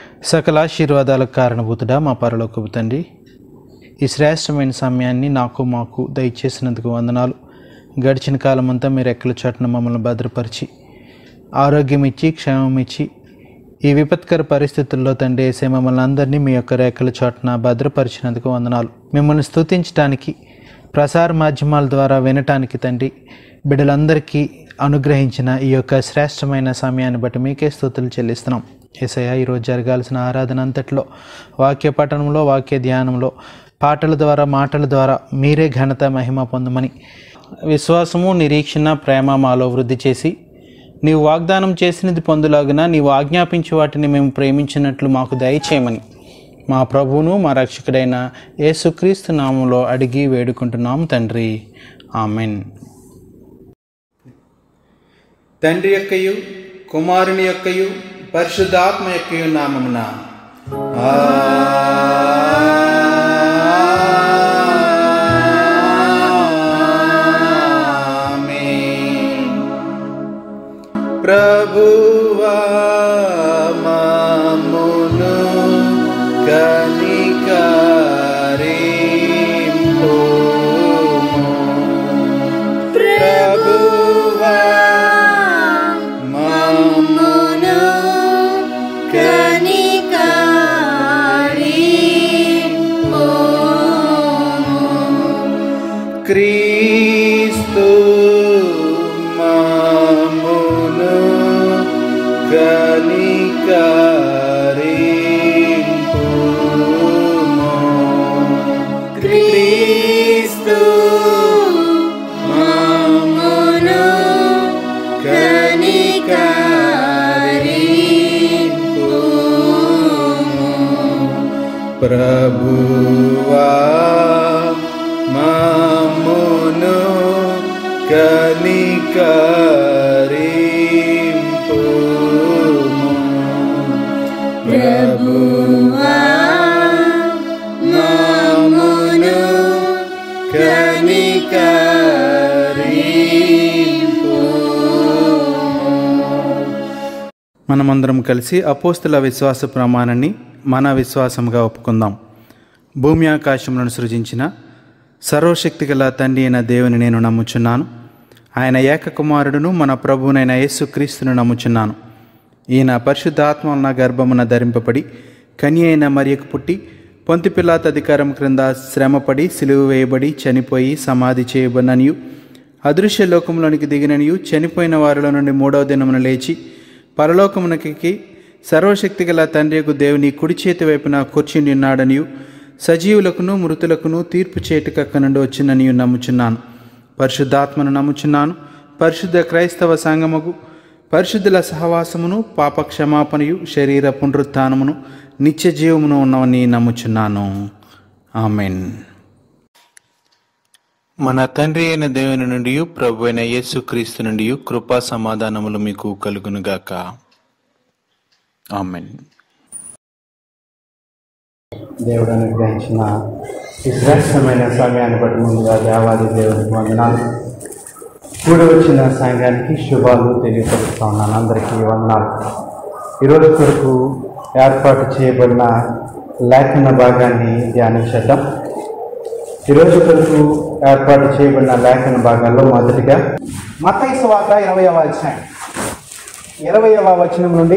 సకల ఆశీర్వాదాలకు కారణభూతుడా మా పరలోకపు తండ్రి ఈ శ్రేష్టమైన సమయాన్ని నాకు మాకు దయచేసినందుకు వందనాలు గడిచిన కాలం అంతా మీరు ఎక్కల చోటన మమ్మల్ని భద్రపరిచి ఆరోగ్యం ఇచ్చి క్షేమం ఇచ్చి ఈ విపత్కర పరిస్థితుల్లో తండ్రి వేసే మమ్మల్ని అందరినీ మీ యొక్క రేఖల చోటన భద్రపరిచినందుకు వందనాలు మిమ్మల్ని స్తుతించడానికి ప్రసార మాధ్యమాల ద్వారా వినటానికి తండ్రి బిడ్డలందరికీ అనుగ్రహించిన ఈ యొక్క శ్రేష్టమైన సమయాన్ని బట్టి మీకే స్తుతులు చెల్లిస్తున్నాం ఏసయ్య ఈరోజు జరగాల్సిన ఆరాధన అంతట్లో వాక్య పఠనంలో వాక్య ధ్యానంలో పాటల ద్వారా మాటల ద్వారా మీరే ఘనత మహిమ పొందమని విశ్వాసము నిరీక్షణ ప్రేమ మాలో వృద్ధి చేసి నీవు వాగ్దానం చేసినది పొందులాగున నీవు ఆజ్ఞాపించే వాటిని మేము ప్రేమించినట్లు మాకు దయచేయమని మా ప్రభువును మా రక్షకుడైన యేసుక్రీస్తు నామంలో అడిగి వేడుకుంటున్నాం తండ్రి ఆమెన్ తండ్రి యొక్కయు కుమారుని యొక్కయు పరిశుద్ధాత్మ యొక్కయు నామమున ఆమేన్. ప్రభువా మామును కనికరింపుము. ప్రభువా మామును క్రీస్తు మామును కనికరింపుము. క్రీస్తు మామును ప్రభువా మామును కనికరింపుము ప్రభువా మామును కనికరింపుము మనమందరం కలిసి అపోస్తుల విశ్వాస ప్రమాణాన్ని మన విశ్వాసంగా ఒప్పుకుందాం భూమి ఆకాశములను సృజించిన సర్వశక్తి గల తండ్రి అయిన దేవుని నేను నమ్ముచున్నాను ఆయన ఏకకుమారుడును మన ప్రభువునైన యేసుక్రీస్తును నమ్ముచున్నాను ఈయన పరిశుద్ధాత్మ నా గర్భమున ధరింపబడి కని అయిన మరియకు పుట్టి పొంతిపిల్లాత అధికారం క్రింద శ్రమపడి సిలువ వేయబడి చనిపోయి సమాధి చేయబడిననియు అదృశ్య లోకంలోనికి దిగిననియు చనిపోయిన వారిలో నుండి మూడవ దినమున లేచి పరలోకమునకి సర్వశక్తి గల తండ్రియకు దేవుని కుడి చేతి వైపున కూర్చుని ఉన్నాడనియు సజీవులకును మృతులకును తీర్పు చేటుకక్క నుండి వచ్చిననియు నమ్ముచున్నాను పరిశుద్ధాత్మను నమ్ముచున్నాను పరిశుద్ధ క్రైస్తవ సంగమగు పరిశుద్ధుల సహవాసమును పాప క్షమాపణయు శరీర పునరుత్నమును నిత్య జీవమును ఉన్నవని నమ్ముచున్నాను ఆమెన్ మన తండ్రి అయిన దేవుని నుండి ప్రభు అయిన యేసుక్రీస్తు నుండి కృపా సమాధానములు మీకు కలుగునుగాక ఆమెన్ దేవుడు అనుగ్రహించిన ఈ శ్రేష్టమైన సమయాన్ని బట్టి ముందుగా దేవాది దేవుడికి వందనాలు కూడి వచ్చిన సంఘానికి శుభాలు తెలియపరుస్తా ఉన్నాను అందరికీ వందనాలు ఈరోజు కొరకు ఏర్పాటు చేయబడిన లేఖన భాగాన్ని ధ్యానించేద్దాం ఈరోజు కొరకు ఏర్పాటు చేయబడిన లేఖన భాగాల్లో మొదటిగా మతైసు సువార్త ఇరవయవ అధ్యాయం ఇరవయవ వచనం నుండి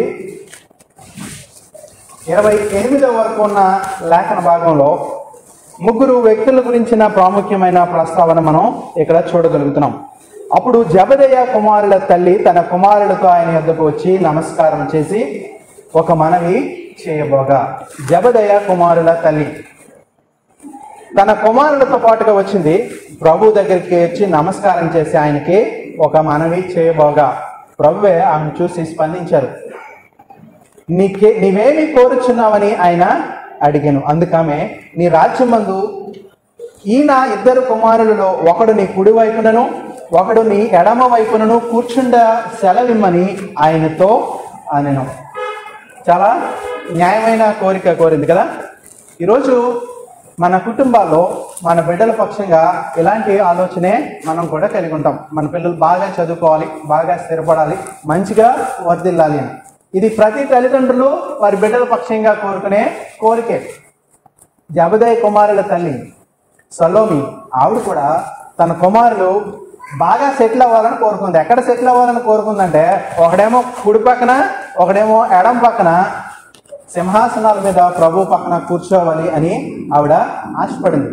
ఇరవై ఎనిమిదవ వరకు ఉన్న లేఖన భాగంలో ముగ్గురు వ్యక్తుల గురించిన ప్రాముఖ్యమైన ప్రస్తావన మనం ఇక్కడ చూడగలుగుతున్నాం అప్పుడు జబదయ్య కుమారుల తల్లి తన కుమారులతో ఆయన యొద్దకు వచ్చి నమస్కారం చేసి ఒక మనవి చేయబోగా జబదయ్య కుమారుల తల్లి తన కుమారులతో పాటుగా వచ్చింది ప్రభు దగ్గరికి వచ్చి నమస్కారం చేసి ఆయనకి ఒక మనవి చేయబోగా ప్రభువే ఆమెను చూసి స్పందించారు నీకే నీవేమి కోరుచున్నావని ఆయన అడిగాను అందుకమే నీ రాజ్యమందు ఈయన ఇద్దరు కుమారులలో ఒకడు నీ కుడి వైపునను ఒకడు నీ ఎడమ వైపునను కూర్చుండ సెలవిమ్మని ఆయనతో అనెను చాలా న్యాయమైన కోరిక కోరింది కదా ఈరోజు మన కుటుంబాల్లో మన బిడ్డల పక్షంగా ఇలాంటి ఆలోచనే మనం కూడా కలిగి ఉంటాం మన పిల్లలు బాగా చదువుకోవాలి బాగా స్థిరపడాలి మంచిగా వర్దిల్లాలి అని ఇది ప్రతి తల్లిదండ్రులు వారి బిడ్డల పక్షంగా కోరుకునే కోరికే జబదయ్య కుమారుల తల్లి సలోమి ఆవిడ కూడా తన కుమారులు బాగా సెటిల్ అవ్వాలని కోరుకుంది ఎక్కడ సెటిల్ అవ్వాలని కోరుకుందంటే ఒకడేమో కుడి పక్కన ఒకడేమో ఎడం పక్కన సింహాసనాల మీద ప్రభు పక్కన కూర్చోవాలి అని ఆవిడ ఆశపడింది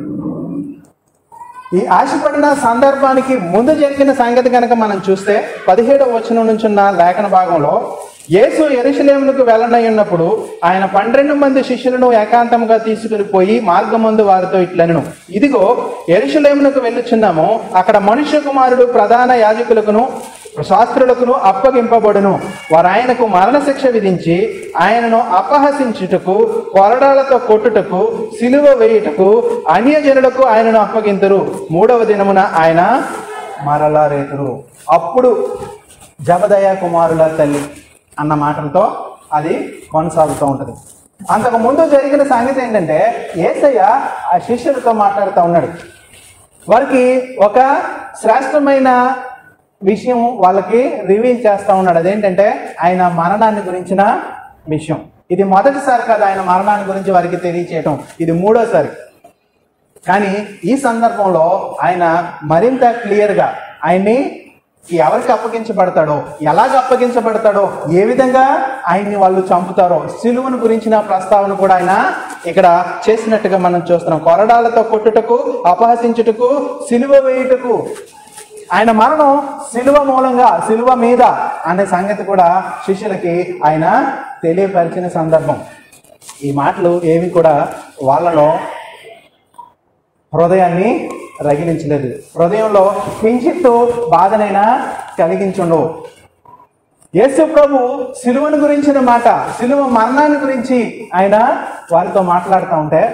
ఈ ఆశపడిన సందర్భానికి ముందు జరిగిన సంగతి కనుక మనం చూస్తే పదిహేడవ వచనం నుంచి ఉన్న లేఖన భాగంలో యేసు ఎరుషలేములకు వెళ్ళనయ్యున్నప్పుడు ఆయన పన్నెండు మంది శిష్యులను ఏకాంతంగా తీసుకుని పోయి మార్గమందు వారితో ఇట్లనను ఇదిగో ఎరుషలేములకు వెళ్ళుచున్నాము అక్కడ మనుష్య కుమారుడు ప్రధాన యాజకులకును శాస్త్రులకును అప్పగింపబడును వారు ఆయనకు మరణశిక్ష విధించి ఆయనను అపహసించుటకు కొరడాలతో కొట్టుటకు సిలువ వేయుటకు అన్యజనులకు ఆయనను అప్పగింతురు మూడవ దినమున ఆయన మరలా రేతురు అప్పుడు జబదయ కుమారుల తల్లి అన్న మాటలతో అది కొనసాగుతూ ఉంటుంది అంతకు ముందు జరిగిన సంగతి ఏంటంటే ఏసయ్య ఆ శిష్యులతో మాట్లాడుతూ ఉన్నాడు వారికి ఒక శ్రేష్టమైన విషయం వాళ్ళకి రివీల్ చేస్తా ఉన్నాడు అదేంటంటే ఆయన మరణాన్ని గురించిన విషయం ఇది మొదటిసారి కాదు ఆయన మరణాన్ని గురించి వారికి తెలియచేయటం ఇది మూడోసారి కానీ ఈ సందర్భంలో ఆయన మరింత క్లియర్గా ఆయన్ని ఎవరికి అప్పగించబడతాడో ఎలాగ అప్పగించబడతాడో ఏ విధంగా ఆయన్ని వాళ్ళు చంపుతారో సిలువను గురించిన ప్రస్తావన కూడా ఆయన ఇక్కడ చేసినట్టుగా మనం చూస్తున్నాం కొరడాలతో కొట్టుటకు అపహసించుటకు సిలువ వేయుటకు ఆయన మరణం సిలువ మూలంగా సిలువ మీద అనే సంగతి కూడా శిష్యులకి ఆయన తెలియపరిచిన సందర్భం ఈ మాటలు ఏవి కూడా వాళ్ళలో హృదయాన్ని రగిలించలేదు హృదయంలో కించిత్తు బాధనైనా కలిగించుండవు యేసు ప్రభు సిలువను గురించిన మాట సిలువ మరణాన్ని గురించి ఆయన వారితో మాట్లాడుతూ ఉంటే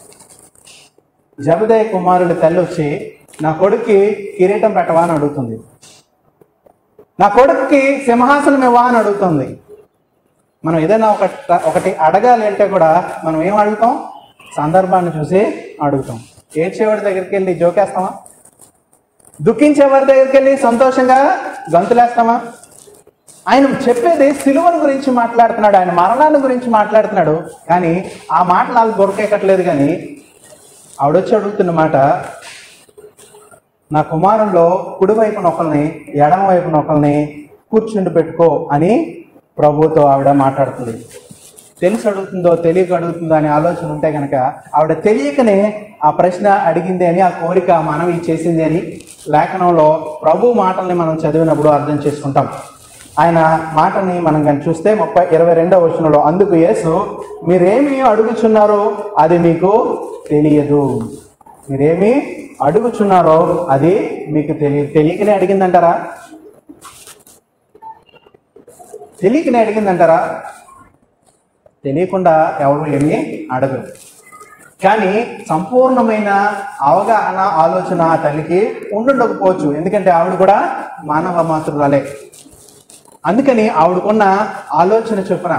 జబదయ్య కుమారుడి తల్లి వచ్చి నా కొడుక్కి కిరీటం పెట్టవా అని అడుగుతుంది నా కొడుకుకి సింహాసనం ఇవ్వా అని అడుగుతుంది మనం ఏదైనా ఒక ఒకటి అడగాలి అంటే కూడా మనం ఏం అడుగుతాం సందర్భాన్ని చూసి అడుగుతాం ఏడ్చేవాడి దగ్గరికి వెళ్ళి జోకేస్తామా దుఃఖించేవాడి దగ్గరికి వెళ్ళి సంతోషంగా గంతులేస్తామా ఆయన చెప్పేది సిలువను గురించి మాట్లాడుతున్నాడు ఆయన మరణాన్ని గురించి మాట్లాడుతున్నాడు కానీ ఆ మాట నాకు దొరకేకట్లేదు కానీ ఆవిడొచ్చి అడుగుతున్న మాట నా కుమారంలో కుడివైపున ఒకరిని ఎడమ వైపున ఒకరిని కూర్చుండి పెట్టుకో అని ప్రభుతో ఆవిడ మాట్లాడుతుంది తెలిసి అడుగుతుందో తెలియక అడుగుతుందో అనే ఆలోచన ఉంటే కనుక ఆవిడ తెలియకనే ఆ ప్రశ్న అడిగింది అని ఆ కోరిక మనవి చేసింది అని లేఖనంలో ప్రభు మాటల్ని మనం చదివినప్పుడు అర్థం చేసుకుంటాం ఆయన మాటని మనం కానీ చూస్తే ముప్పై ఇరవై రెండవ వచనంలో అందుకు యేసు మీరేమి అడుగుచున్నారో అది మీకు తెలియదు మీరేమి అడుగుచున్నారో అది మీకు తెలియదు తెలియకనే అడిగిందంటారా తెలియకనే అడిగిందంటారా తెలియకుండా ఎవరు ఏమి అడగరు కానీ సంపూర్ణమైన అవగాహన ఆలోచన ఆ తల్లికి ఉండుండకపోవచ్చు ఎందుకంటే ఆవిడ కూడా మానవ మాతృరాలే అందుకని ఆవిడకున్న ఆలోచన చొప్పున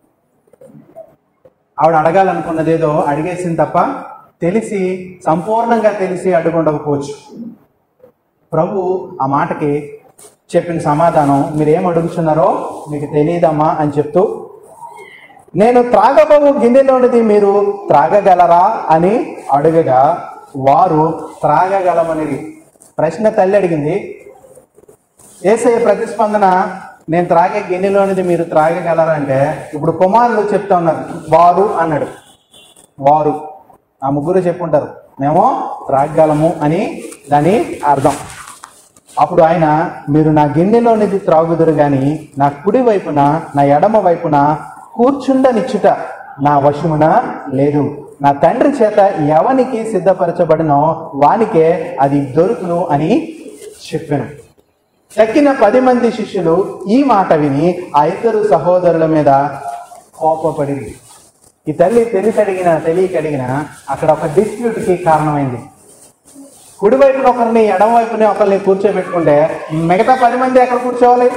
ఆవిడ అడగాలనుకున్నదేదో అడిగేసింది తప్ప తెలిసి సంపూర్ణంగా తెలిసి అడుగుండకపోవచ్చు ప్రభు ఆ మాటకి చెప్పిన సమాధానం మీరేం అడుగుతున్నారో మీకు తెలియదమ్మా అని చెప్తూ నేను త్రాగబోవు గిన్నెలోనిది మీరు త్రాగగలరా అని అడుగగా వారు త్రాగగలమనిది ప్రశ్న తల్లి అడిగింది ఏసయ్య ప్రతిస్పందన నేను త్రాగే గిన్నెలోనిది మీరు త్రాగగలరా అంటే ఇప్పుడు కుమారులు చెప్తా ఉన్నారు వారు అన్నాడు వారు ఆ ముగ్గురు చెప్పుంటారు మేము త్రాగగలము అని దాని అర్థం అప్పుడు ఆయన మీరు నా గిన్నెలోనిది త్రాగుదురు గాని నా కుడి వైపున నా ఎడమ వైపున కూర్చుండనిచ్చుట నా వశమున లేదు నా తండ్రి చేత ఎవనికి సిద్ధపరచబడినో వానికే అది దొరుకును అని చెప్పాను తక్కిన పది మంది శిష్యులు ఈ మాట విని ఆ ఇద్దరు సహోదరుల మీద కోపపడి ఈ తల్లి తెలిసి అడిగిన తెలియక అడిగిన అక్కడ ఒక డిస్ప్యూట్కి కారణమైంది కుడివైపున ఒకరిని ఎడమ వైపున ఒకరిని కూర్చోబెట్టుకుంటే మిగతా పది మంది ఎక్కడ కూర్చోవాలి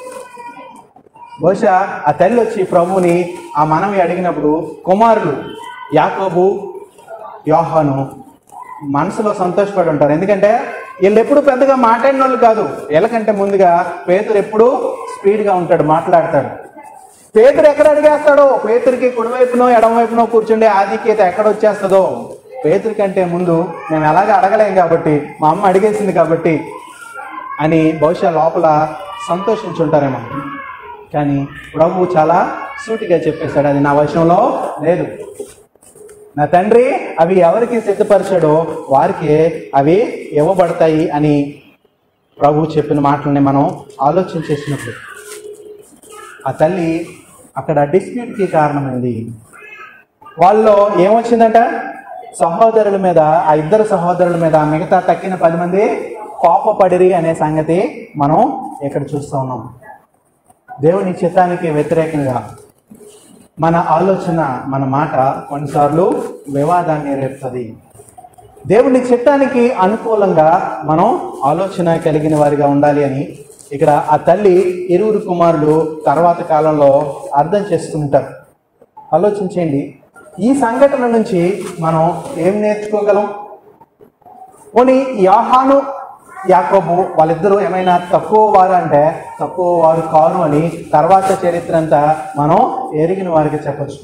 బహుశా ఆ తల్లి వచ్చి ప్రభువుని ఆ మనవి అడిగినప్పుడు కుమారులు యాకోబు యోహాను మనసులో సంతోషపడి ఉంటారు ఎందుకంటే వీళ్ళు ఎప్పుడు పెద్దగా మాట్లాడిన వాళ్ళు కాదు వీళ్ళకంటే ముందుగా పేదలు ఎప్పుడు స్పీడ్గా ఉంటాడు మాట్లాడతాడు పేతురు ఎక్కడ అడిగేస్తాడో పేతురికి కుడివైపునో ఎడమవైపునో కూర్చుండే ఆధిక్యత ఎక్కడ వచ్చేస్తుందో పేతురి కంటే ముందు మేము ఎలాగ అడగలేం కాబట్టి మా అమ్మ అడిగేసింది కాబట్టి అని బహుశా లోపల సంతోషించుంటారేమో కానీ ప్రభు చాలా సూటిగా చెప్పేశాడు అది నా వశంలో లేదు నా తండ్రి అవి ఎవరికి సిద్ధపరిచాడో వారికి అవి ఇవ్వబడతాయి అని ప్రభు చెప్పిన మాటలని మనం ఆలోచన చేసినప్పుడు ఆ తల్లి అక్కడ డిస్ప్యూట్కి కారణమైంది వాళ్ళలో ఏమొచ్చిందంట సహోదరుల మీద ఆ ఇద్దరు సహోదరుల మీద మిగతా తక్కిన పది మంది కోపపడిరి అనే సంగతి మనం ఇక్కడ చూస్తూ ఉన్నాం దేవుని చిత్తానికి వ్యతిరేకంగా మన ఆలోచన మన మాట కొన్నిసార్లు వివాదాన్ని రేపుతుంది దేవుని చిత్తానికి అనుకూలంగా మనం ఆలోచన కలిగిన వారిగా ఉండాలి అని ఇక్కడ ఆ తల్లి ఇరువురు కుమారులు తర్వాత కాలంలో అర్థం చేసుకుంటారు ఆలోచించండి ఈ సంఘటన నుంచి మనం ఏం నేర్చుకోగలం పోనీ యాహాను యాకోబు వాళ్ళిద్దరూ ఏమైనా తక్కువ వారు అంటే తక్కువ వారు కారు అని తర్వాత చరిత్ర అంతా మనం ఎరిగిన వారికి చెప్పచ్చు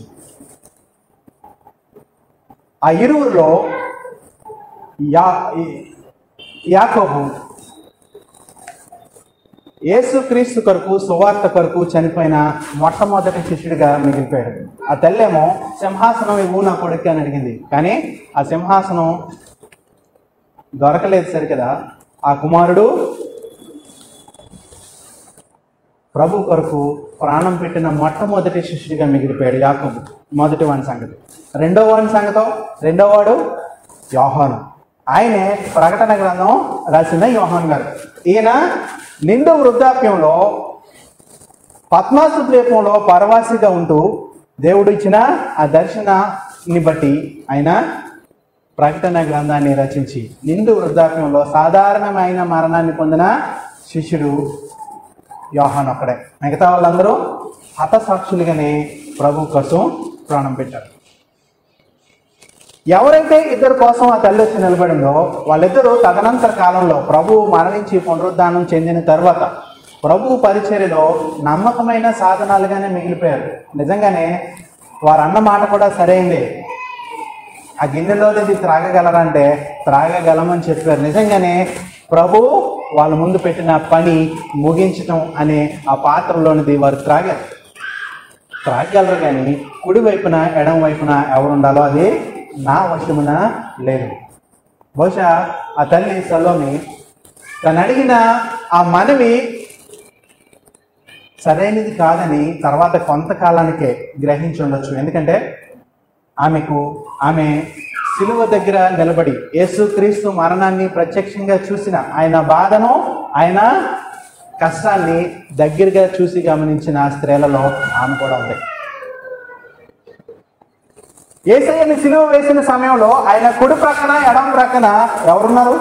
ఆ ఇరువురిలో యా యాకోబు యేసుక్రీస్తు కొరకు సువార్త కొరకు చనిపోయిన మొట్టమొదటి శిష్యుడిగా మిగిలిపోయాడు ఆ తల్లేమో సింహాసనం ఇవ్వు నా కొడుకు అని అడిగింది కానీ ఆ సింహాసనం దొరకలేదు సరికదా ఆ కుమారుడు ప్రభు కొరకు ప్రాణం పెట్టిన మొట్టమొదటి శిష్యుడిగా మిగిలిపోయాడు యాకోబు మొదటి వాని సంగతి రెండో వాని సంగతో రెండో వాడు యోహాను ఆయనే ప్రకటన గ్రంథం రాసిన యోహాన్ గారు ఈయన నిండు వృద్ధాప్యంలో పద్మాసు ద్వీపంలో పరవాసిగా ఉంటూ దేవుడు ఇచ్చిన ఆ దర్శనాన్ని బట్టి ఆయన ప్రకటన గ్రంథాన్ని రచించి నిండు వృద్ధాప్యంలో సాధారణమైన మరణాన్ని పొందిన శిష్యుడు యోహాన్ ఒక్కడే మిగతా వాళ్ళందరూ హతసాక్షులుగానే ప్రభు కోసం ప్రాణం పెట్టారు ఎవరైతే ఇద్దరు కోసం ఆ తల్లి వచ్చి నిలబడిందో వాళ్ళిద్దరూ తదనంతర కాలంలో ప్రభు మరణించి పునరుద్ధానం చెందిన తర్వాత ప్రభు పరిచర్యలో నమ్మకమైన సాధనాలుగానే మిగిలిపోయారు నిజంగానే వారు అన్న మాట కూడా సరైందే ఆ గిన్నెలోనిది త్రాగగలరంటే త్రాగగలమని చెప్పారు నిజంగానే ప్రభు వాళ్ళ ముందు పెట్టిన పని ముగించటం అనే ఆ పాత్రలోనిది వారు త్రాగారు త్రాగలరు కానీ కుడి వైపున ఎడం వైపున ఎవరుండాలో అది నా వశమున లేదు బహుశా ఆ తల్లి సలోమి తను అడిగిన ఆ మనవి సరైనది కాదని తర్వాత కొంతకాలానికే గ్రహించి ఉండొచ్చు ఎందుకంటే ఆమెకు ఆమె సిలువ దగ్గర నిలబడి యేసుక్రీస్తు మరణాన్ని ప్రత్యక్షంగా చూసిన ఆయన బాధను ఆయన కష్టాన్ని దగ్గరగా చూసి గమనించిన స్త్రీలలో ఆమె కూడా ఉంది ఏసయ్యని సిలువ వేసిన సమయంలో ఆయన కుడి ప్రక్కన ఎడం ప్రక్కన ఎవరున్నారు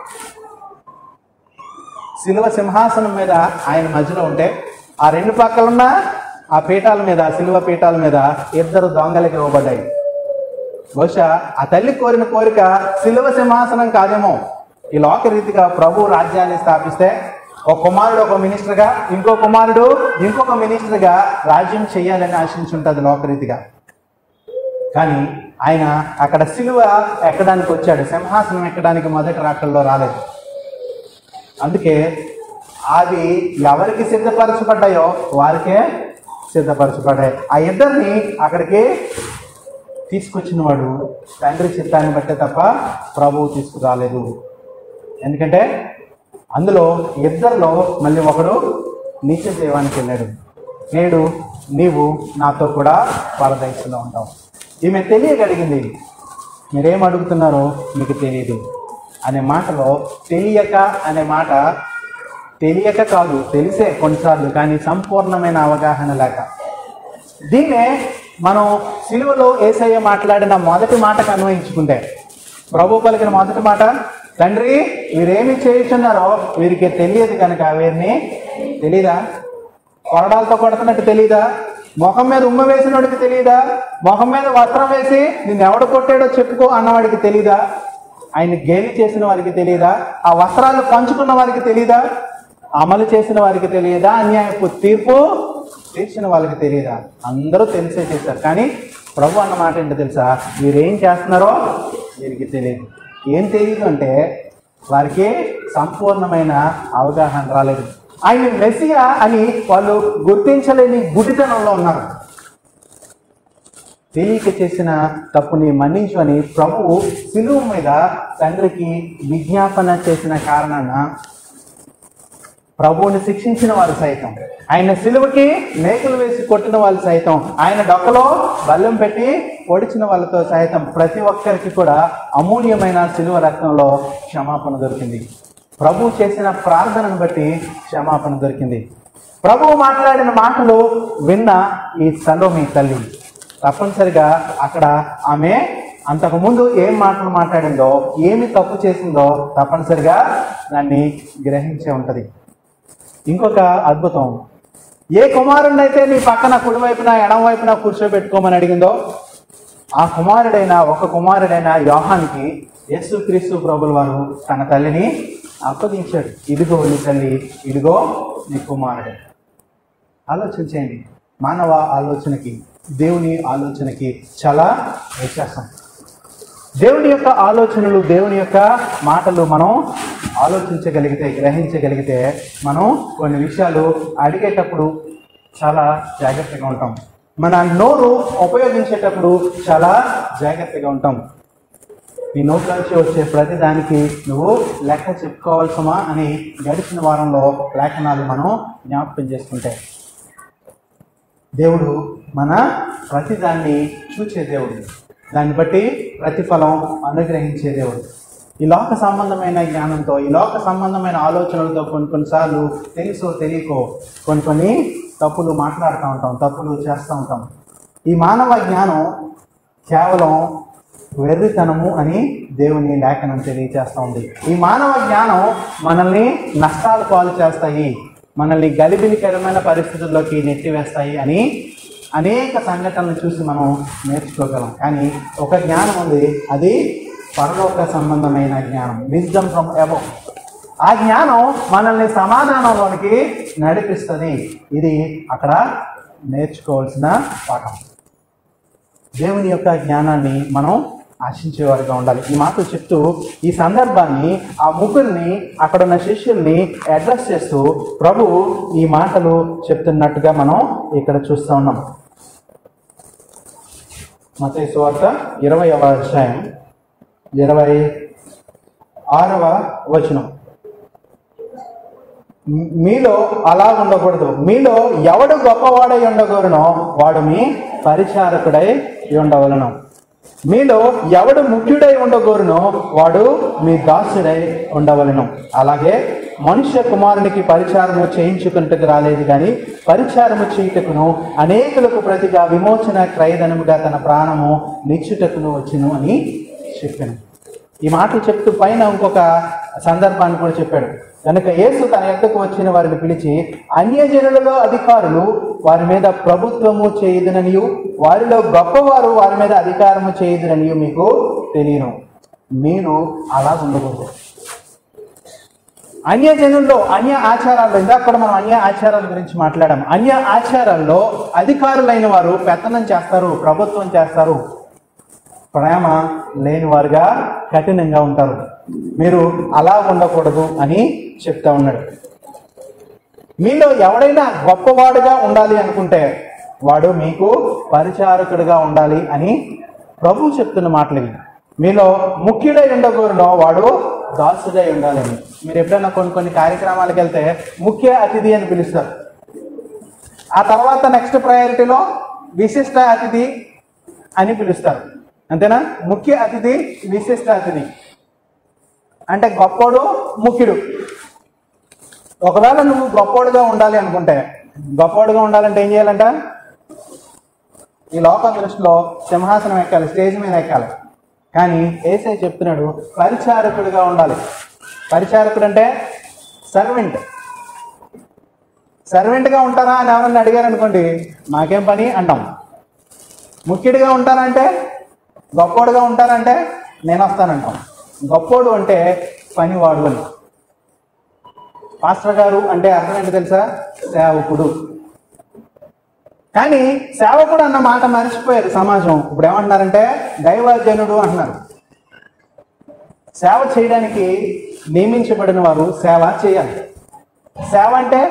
సిలువ సింహాసనం మీద ఆయన మధ్యలో ఉంటే ఆ రెండు పక్కలున్న ఆ పీఠాల మీద సిలువ పీఠాల మీద ఇద్దరు దొంగలకి ఇవ్వబడ్డాయి బహుశా ఆ తల్లి కోరిన కోరిక సిలువ సింహాసనం కాదేమో ఈ లోక రీతిగా ప్రభు రాజ్యాన్ని స్థాపిస్తే ఒక కుమారుడు ఒక మినిస్టర్గా ఇంకో కుమారుడు ఇంకొక మినిస్టర్గా రాజ్యం చేయాలని ఆశించుంటుంది లోకరీతిగా కానీ ఆయన అక్కడ సిలువ ఎక్కడానికి వచ్చాడు సింహాసనం ఎక్కడానికి మొదటి రాకల్లో రాలేదు అందుకే అది ఎవరికి సిద్ధపరచబడ్డాయో వారికే సిద్ధపరచబడ్డాయి ఆ ఇద్దరిని అక్కడికి తీసుకొచ్చిన వాడు తండ్రి చిత్తాన్ని బట్టే తప్ప ప్రభువు తీసుకురాలేదు ఎందుకంటే అందులో ఇద్దరిలో మళ్ళీ ఒకడు నిత్య జీవానికి వెళ్ళాడు నేడు నీవు నాతో కూడా పరదేశంలో ఉంటావు ఈమె తెలియగలిగింది మీరేం అడుగుతున్నారో మీకు తెలియదు అనే మాటలో తెలియక అనే మాట తెలియక కాదు తెలిసే కొన్నిసార్లు కానీ సంపూర్ణమైన అవగాహన లేక దీన్నే మనం సిలువలో ఏసయ్య మాట్లాడిన మొదటి మాటకు అన్వయించుకుంటే ప్రభు పలికిన మొదటి మాట తండ్రి వీరేమి చేయుచున్నారో వీరికి తెలియదు కనుక వీరిని తెలీదా కొరడాలతో కొడుతున్నట్టు తెలీదా మొహం మీద ఉమ్మ వేసినోడికి తెలియదా మొహం మీద వస్త్రం వేసి నిన్ను ఎవడు కొట్టాడో చెప్పుకో అన్నవాడికి తెలీదా ఆయన గేలి చేసిన వారికి తెలియదా ఆ వస్త్రాలు పంచుకున్న వారికి తెలియదా అమలు చేసిన వారికి తెలియదా అన్యాయపు తీర్పు చేసిన వాళ్ళకి తెలియదా అందరూ తెలిసే చేశారు కానీ ప్రభు అన్న మాట ఏంటో తెలుసా మీరేం చేస్తున్నారో వీరికి తెలియదు ఏం తెలియదు అంటే వారికి సంపూర్ణమైన అవగాహన రాలేదు ఆయన మెస్సియా అని వాళ్ళు గుర్తించలేని గుడితనంలో ఉన్నారు తెలియక చేసిన తప్పుని మన్నించు అని ప్రభువు సిలువు మీద తండ్రికి విజ్ఞాపన చేసిన కారణాన ప్రభువుని శిక్షించిన వారు సైతం ఆయన సిలువకి మేకలు వేసి కొట్టిన వాళ్ళు సైతం ఆయన డొక్కలో బల్లెం పెట్టి పొడిచిన వాళ్ళతో సైతం ప్రతి ఒక్కరికి కూడా అమూల్యమైన సిలువ రత్నంలో క్షమాపణ దొరికింది ప్రభు చేసిన ప్రార్థనను బట్టి క్షమాపణ దొరికింది ప్రభువు మాట్లాడిన మాటలు విన్న ఈ సలోమి తల్లి తప్పనిసరిగా అక్కడ ఆమె అంతకుముందు ఏం మాటలు మాట్లాడిందో ఏమి తప్పు చేసిందో తప్పనిసరిగా దాన్ని గ్రహించే ఉంటది ఇంకొక అద్భుతం ఏ కుమారుడిని అయితే నీ పక్కన కుడివైపున ఎడమ వైపున కూర్చోబెట్టుకోమని అడిగిందో ఆ కుమారుడైన ఒక కుమారుడైన యోహానికి యేసుక్రీస్తు ప్రభుల వారు తన తల్లిని అప్పగించాడు ఇదిగో నీ తల్లి ఇదిగో నీ కుమారుడు ఆలోచన చేయండి మానవ ఆలోచనకి దేవుని ఆలోచనకి చాలా వ్యత్యాసం దేవుని యొక్క ఆలోచనలు దేవుని యొక్క మాటలు మనం ఆలోచించగలిగితే గ్రహించగలిగితే మనం కొన్ని విషయాలు అడిగేటప్పుడు చాలా జాగ్రత్తగా ఉంటాం మన నోరు ఉపయోగించేటప్పుడు చాలా జాగ్రత్తగా ఉంటాం నీ నోట్ల నుంచి వచ్చే ప్రతి దానికి నువ్వు లెక్క చెప్పుకోవాల్సమా అని గడిచిన వారంలో లేఖనాలు మనం జ్ఞాపకం చేసుకుంటే దేవుడు మన ప్రతిదాన్ని చూచే దేవుడు దాన్ని బట్టి ప్రతిఫలం అనుగ్రహించే దేవుడు ఈ లోక సంబంధమైన జ్ఞానంతో ఈ లోక సంబంధమైన ఆలోచనలతో కొన్ని కొన్నిసార్లు తెలుసో తెలియకో కొన్ని కొన్ని తప్పులు మాట్లాడుతూ ఉంటాం తప్పులు చేస్తూ ఉంటాం ఈ మానవ జ్ఞానం కేవలం వెర్రితనము అని దేవుని లేఖనం తెలియజేస్తూ ఉంది ఈ మానవ జ్ఞానం మనల్ని నష్టాలు పాలు చేస్తాయి మనల్ని గలిబిలికరమైన పరిస్థితుల్లోకి నెట్టివేస్తాయి అని అనేక సంఘటనలు చూసి మనం నేర్చుకోగలం కానీ ఒక జ్ఞానం ఉంది అది పరలోక సంబంధమైన జ్ఞానం విజ్డమ్ ఫ్రమ్ అబౌవ్ ఆ జ్ఞానం మనల్ని సమాధానంలోనికి నడిపిస్తుంది ఇది అక్కడ నేర్చుకోవాల్సిన పాఠం దేవుని యొక్క జ్ఞానాన్ని మనం ఆశించేవారుగా ఉండాలి ఈ మాటలు చెప్తూ ఈ సందర్భాన్ని ఆ ముగ్గురిని అక్కడ ఉన్న శిష్యుల్ని అడ్రస్ చేస్తూ ప్రభు ఈ మాటలు చెప్తున్నట్టుగా మనం ఇక్కడ చూస్తూ ఉన్నాం మత సువార్త ఇరవైవ అధ్యాయం ఇరవై ఆరవ వచనం మీలో అలా ఉండకూడదు మీలో ఎవడు గొప్పవాడై ఉండగోరునో వాడు మీ పరిచారకుడై ఉండవలను మీలో ఎవడు ముఖ్యుడై ఉండగోరునో వాడు మీ దాసుడై ఉండవలను అలాగే మనుష్య కుమారునికి పరిచారము చేయించుకున్నట్టుకు రాలేదు కానీ పరిచారము చేయుటకును అనేకులకు ప్రతిగా విమోచన క్రయధనముగా తన ప్రాణము నిచ్చుటకును వచ్చును అని చెప్పాను ఈ మాటలు చెప్తూ పైన ఇంకొక సందర్భాన్ని కూడా చెప్పాడు కనుక యేసు తన యొక్కకు వచ్చిన వారిని పిలిచి అన్యజనులలో అధికారులు వారి మీద ప్రభుత్వము చేయుదుననియు వారిలో గొప్పవారు వారి మీద అధికారము చేయుదుననియు మీకు తెలియను మీరు అలా ఉండకూడదు అన్యజనుల్లో అన్య ఆచారాల్లో ఇందాక కూడా మనం అన్య ఆచారాల గురించి మాట్లాడాం అన్య ఆచారాల్లో అధికారులైన వారు పెత్తనం చేస్తారు ప్రభుత్వం చేస్తారు ప్రేమ లేని వారుగా కఠినంగా ఉంటారు మీరు అలా ఉండకూడదు అని చెప్తా ఉన్నాడు మీలో ఎవడైనా గొప్పవాడుగా ఉండాలి అనుకుంటే వాడు మీకు పరిచారకుడిగా ఉండాలి అని ప్రభు చెప్తున్న మాటలు ఇవి మీలో ముఖ్యుడై ఉండకూడనో వాడు దాసుడై ఉండాలని మీరు ఎప్పుడైనా కొన్ని కొన్ని కార్యక్రమాలకు వెళ్తే ముఖ్య అతిథి అని పిలుస్తారు ఆ తర్వాత నెక్స్ట్ ప్రయారిటీలో విశిష్ట అతిథి అని పిలుస్తారు అంతేనా ముఖ్య అతిథి విశిష్ట అతిథి అంటే గొప్పోడు ముఖ్యుడు ఒకవేళ నువ్వు గొప్పోడుగా ఉండాలి అనుకుంటే గొప్పోడుగా ఉండాలంటే ఏం చేయాలంట ఈ లోకం దృష్టిలో సింహాసనం ఎక్కాలి స్టేజ్ మీద ఎక్కాలి కానీ ఏసై చెప్తున్నాడు పరిచారకుడిగా ఉండాలి పరిచారకుడు అంటే సర్వెంట్ సర్వెంట్గా ఉంటారా అని ఎవరన్నా అడిగారు అనుకోండి మాకేం పని అంటాం ముఖ్యుడిగా ఉంటారంటే గొప్పోడుగా ఉంటారంటే నేను వస్తానంటాం గొప్పోడు అంటే పనివాడు అని పాస్టర్ గారు అంటే అర్థం ఏంటి తెలుసా సేవకుడు కానీ సేవకుడు అన్న మాట మర్చిపోయారు సమాజం ఇప్పుడు ఏమంటున్నారంటే దైవజనుడు అంటున్నారు సేవ చేయడానికి నియమించబడిన వారు సేవ చేయాలి సేవ అంటే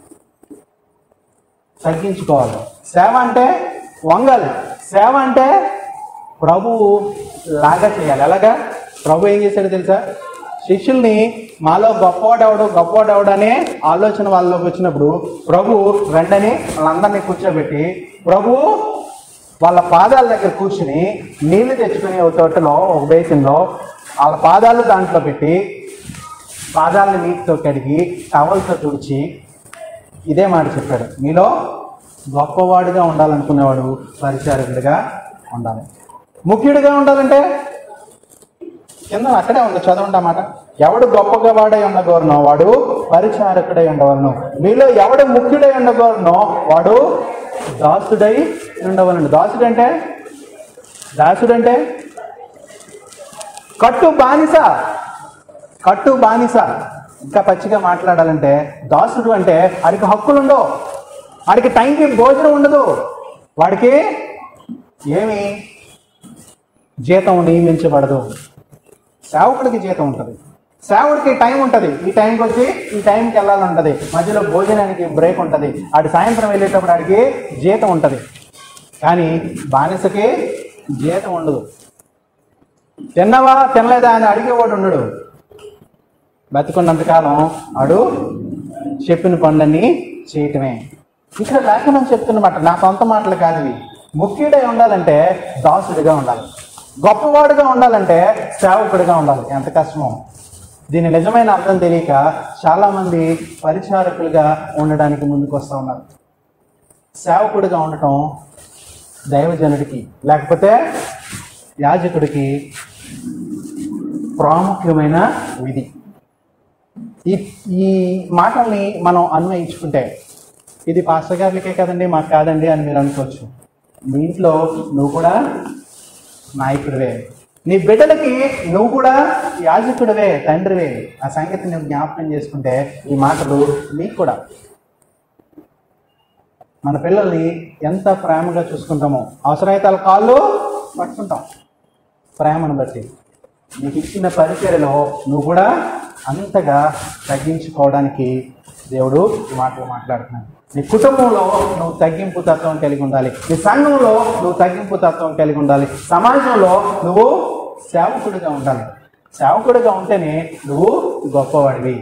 తగ్గించుకోవాలి సేవ అంటే వంగాలి సేవ అంటే ప్రభువు లాగా చేయాలి ఎలాగా ప్రభు ఏం చేశాడు తెలుసా శిష్యుల్ని మాలో గొప్పవాడెవడు గొప్పవాడెవడు అనే ఆలోచన వాళ్ళలోకి వచ్చినప్పుడు ప్రభు రెండని వాళ్ళందరినీ కూర్చోబెట్టి ప్రభు వాళ్ళ పాదాల దగ్గర కూర్చుని నీళ్లు తెచ్చుకునే ఒక తోటలో ఒక బేసిన్లో వాళ్ళ పాదాలు దాంట్లో పెట్టి పాదాలను నీటితో కడిగి టవల్తో తుడిచి ఇదే మాట చెప్పాడు మీలో గొప్పవాడిగా ఉండాలనుకునేవాడు పరిచారకుడిగా ఉండాలి ముఖ్యుడిగా ఉండాలంటే కింద అక్కడే ఉంది చదవండి అన్నమాట ఎవడు గొప్పగా వాడై ఉండగోరునో వాడు పరిచారకుడై ఉండవలను మీలో ఎవడు ముఖ్యుడై ఉండగోరునో వాడు దాసుడై ఉండవలను దాసుడు అంటే దాసుడు అంటే కట్టు బానిస కట్టు బానిస ఇంకా పచ్చిగా మాట్లాడాలంటే దాసుడు అంటే వాడికి హక్కులు ఉండవు వాడికి టైంకి భోజనం ఉండదు వాడికి ఏమి జీతం నియమించబడదు సేవకుడికి జీతం ఉంటుంది సేవకుడికి టైం ఉంటుంది ఈ టైంకి వచ్చి ఈ టైంకి వెళ్ళాలని ఉంటుంది మధ్యలో భోజనానికి బ్రేక్ ఉంటుంది ఆడి సాయంత్రం వెళ్ళేటప్పుడు ఆడికి జీతం ఉంటుంది కానీ బానిసకి జీతం ఉండదు తిన్నవా తినలేదా అని అడిగేవాడు ఉండడు బతుకున్నంతకాలం ఆడు చెప్పిన పనులన్నీ చేయటమే ఇక్కడ లేఖనం చెప్తున్నమాట నా సొంత మాటలు కాదు ఇవి ముఖ్యుడై ఉండాలంటే దాసుడిగా ఉండాలి గొప్పవాడుగా ఉండాలంటే సేవకుడిగా ఉండాలి ఎంత కష్టమో దీని నిజమైన అర్థం తెలియక చాలామంది పరిచారకులుగా ఉండడానికి ముందుకు వస్తూ ఉన్నారు సేవకుడిగా ఉండటం దైవజనుడికి లేకపోతే యాజకుడికి ప్రాముఖ్యమైన విధి ఈ ఈ మాటల్ని మనం అన్వయించుకుంటే ఇది పాస్టర్ గారికి కదండి మాకు కాదండి అని మీరు అనుకోవచ్చు మీ ఇంట్లో నువ్వు కూడా నాయకుడివే నీ బిడ్డలకి నువ్వు కూడా యాజకుడివే తండ్రివే ఆ సంగతి నువ్వు జ్ఞాపకం చేసుకుంటే ఈ మాటలు నీకు కూడా మన పిల్లల్ని ఎంత ప్రేమగా చూసుకుంటామో అవసరమైతే వాళ్ళ కాళ్ళు పట్టుకుంటాం ప్రేమను బట్టి నీకు ఇచ్చిన పరిచర్యలో నువ్వు కూడా అంతగా తగ్గించుకోవడానికి దేవుడు ఈ మాటలు మాట్లాడుతున్నాడు నీ కుటుంబంలో నువ్వు తగ్గింపు తత్వం కలిగి ఉండాలి నీ సంఘంలో నువ్వు తగ్గింపు తత్వం కలిగి ఉండాలి సమాజంలో నువ్వు సేవకుడిగా ఉండాలి సేవకుడిగా ఉంటేనే నువ్వు గొప్పవాడివి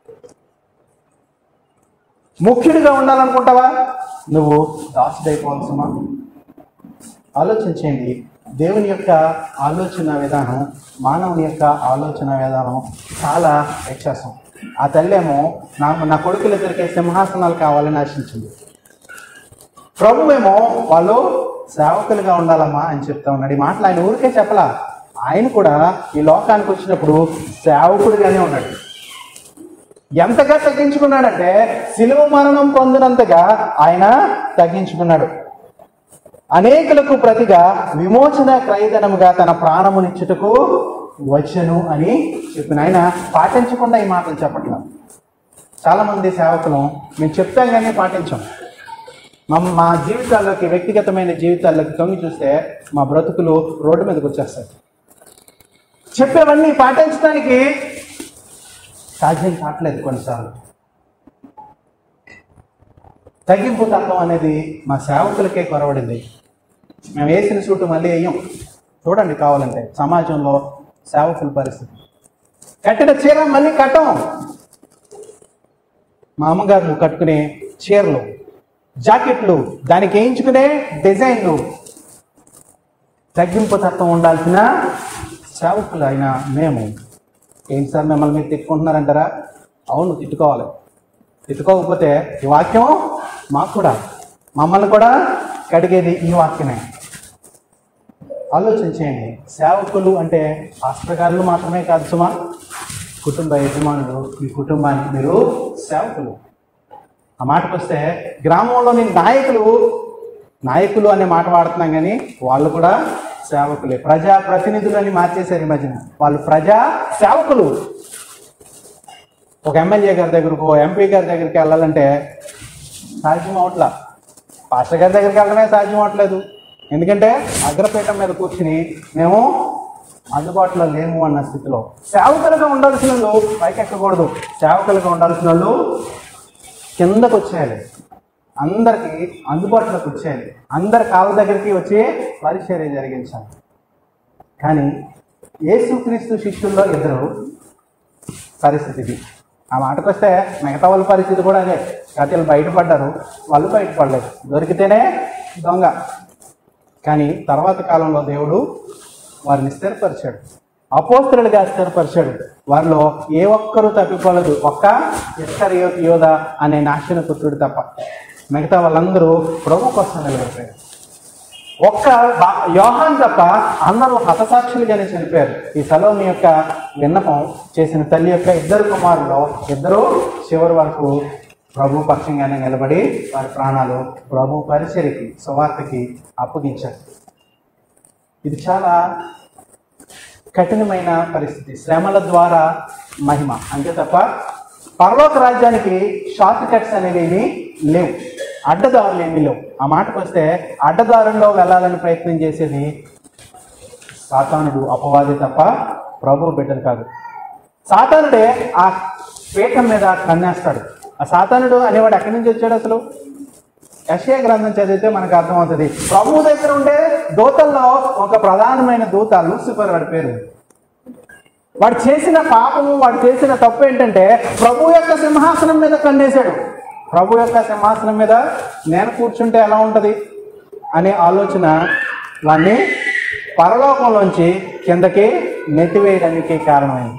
ముఖ్యుడిగా ఉండాలనుకుంటావా నువ్వు దాసుడైపోవాల్సిన ఆలోచన చేయండి దేవుని యొక్క ఆలోచన విధానం మానవుని యొక్క ఆలోచన విధానం చాలా వ్యత్యాసం ఆ తల్లేమో నా నా కొడుకులిద్దరికీ సింహాసనాలు కావాలని ఆశించింది ప్రభువేమో వాళ్ళు సేవకులుగా ఉండాలమ్మా అని చెప్తా ఉన్నాడు ఈ మాటలు ఆయన ఊరికే చెప్పలా ఆయన కూడా ఈ లోకానికి వచ్చినప్పుడు సేవకుడిగానే ఉన్నాడు ఎంతగా తగ్గించుకున్నాడంటే సిలువ మరణం పొందినంతగా ఆయన తగ్గించుకున్నాడు అనేకులకు ప్రతిగా విమోచన క్రయధనముగా తన ప్రాణమునిచ్చుటకు వచ్చను అని చెప్పిన ఆయన పాటించకుండా ఈ మాటలు చెప్పట్లేదు చాలా మంది సేవకులు మేము చెప్తాం కానీ పాటించాం మా మా జీవితాల్లోకి వ్యక్తిగతమైన జీవితాల్లోకి తొంగి చూస్తే మా బ్రతుకులు రోడ్డు మీదకి వచ్చేస్తాయి చెప్పేవన్నీ పాటించడానికి సాధ్యం కావట్లేదు కొన్నిసార్లు తగ్గింపు తత్వం అనేది మా సేవకులకే కొరవడింది మేము వేసిన సూటు మళ్ళీ వేయం చూడండి కావాలంటే సమాజంలో సేవకుల పరిస్థితి కట్టిన చీర మళ్ళీ కట్టం మా అమ్మగారు కట్టుకునే చీరలు జాకెట్లు దానికి వేయించుకునే డిజైన్లు తగ్గింపు తత్వం ఉండాల్సిన సేవకులు అయిన మేము ఏంటి సార్ మిమ్మల్ని మీరు తిట్టుకుంటున్నారంటారా అవును తిట్టుకోవాలి తిట్టుకోకపోతే ఈ వాక్యం మాకు కూడా మమ్మల్ని కూడా కడిగేది ఈ వాక్యమే ఆలోచన చేయండి సేవకులు అంటే పాస్త్రకారులు మాత్రమే కాదు సుమా కుటుంబ యజమానులు మీ కుటుంబానికి మీరు సేవకులు ఆ మాటకు వస్తే గ్రామంలోని నాయకులు నాయకులు అనే మాట వాడుతున్నాం కానీ వాళ్ళు కూడా సేవకులే ప్రజా ప్రతినిధులు అని మార్చేశారు ఈ మధ్యన వాళ్ళు ప్రజా సేవకులు ఒక ఎమ్మెల్యే గారి దగ్గరకు ఎంపీ గారి దగ్గరికి వెళ్ళాలంటే సాధ్యం అవట్లా పాస్టర్ గారి దగ్గరికి వెళ్ళడమే సాధ్యం అవట్లేదు ఎందుకంటే అగ్రపీఠం మీద కూర్చుని మేము అందుబాటులో లేము అన్న స్థితిలో సేవకులుగా ఉండాల్సిన వాళ్ళు పైకి ఎక్కకూడదు సేవకులుగా ఉండాల్సిన వాళ్ళు కిందకు వచ్చేయాలి అందరికి అందుబాటులోకి వచ్చేయాలి అందరి కాళ్ళ దగ్గరికి వచ్చి పరిచర్య జరిగించాలి కానీ యేసుక్రీస్తు శిష్యుల్లో ఇద్దరు పరిస్థితి ఇది ఆ మాటకు వస్తే మిగతా వాళ్ళ పరిస్థితి కూడా అదే కథలు బయటపడ్డారు వాళ్ళు బయటపడలేదు దొరికితేనే దొంగ కానీ తర్వాత కాలంలో దేవుడు వారిని స్థిరపరిచాడు అపోస్తులుగా స్థిరపరిచాడు వారిలో ఏ ఒక్కరూ తప్పిపోలేదు ఒక్క ఇస్కర్ యోధ అనే నాశన పుత్రుడు తప్ప మిగతా వాళ్ళందరూ ప్రభు కోసం నిలబడిపోయారు ఒక్క బా- యోహాన్ తప్ప అందరూ హతసాక్షులుగానే చనిపోయారు ఈ సలోమి యొక్క విన్నపం చేసిన తల్లి యొక్క ఇద్దరు కుమారులు ఇద్దరు చివరి వరకు ప్రభు పక్షంగానే నిలబడి వారి ప్రాణాలు ప్రభు పరిచర్యకి సువార్తకి అప్పగించారు ఇది చాలా కఠినమైన పరిస్థితి శ్రమల ద్వారా మహిమ అంతే తప్ప పరలోక రాజ్యానికి షార్ట్ కట్స్ అనేవి ఏమీ లేవు అడ్డదారులు ఏమీ లేవు ఆ మాటకు వస్తే అడ్డదారుల్లో వెళ్ళాలని ప్రయత్నం చేసేది సాతానుడు అపవాది తప్ప ప్రభు బిడ్డలు కాదు సాతానుడే ఆ పీఠం మీద కన్నేస్తాడు ఆ సాతానుడు అనేవాడు ఎక్కడి నుంచి వచ్చాడు అసలు యశయ గ్రంథం చదివితే మనకు అర్థమవుతుంది ప్రభు దగ్గర ఉండే దూతల్లో ఒక ప్రధానమైన దూత లూసిఫర్ వాడి పేరు వాడు చేసిన పాపము వాడు చేసిన తప్పు ఏంటంటే ప్రభు యొక్క సింహాసనం మీద కన్నేశాడు ప్రభు యొక్క సింహాసనం మీద నేను కూర్చుంటే ఎలా ఉంటుంది అనే ఆలోచన వాడిని పరలోకంలోంచి కిందకి నెట్టివేయడానికి కారణమైంది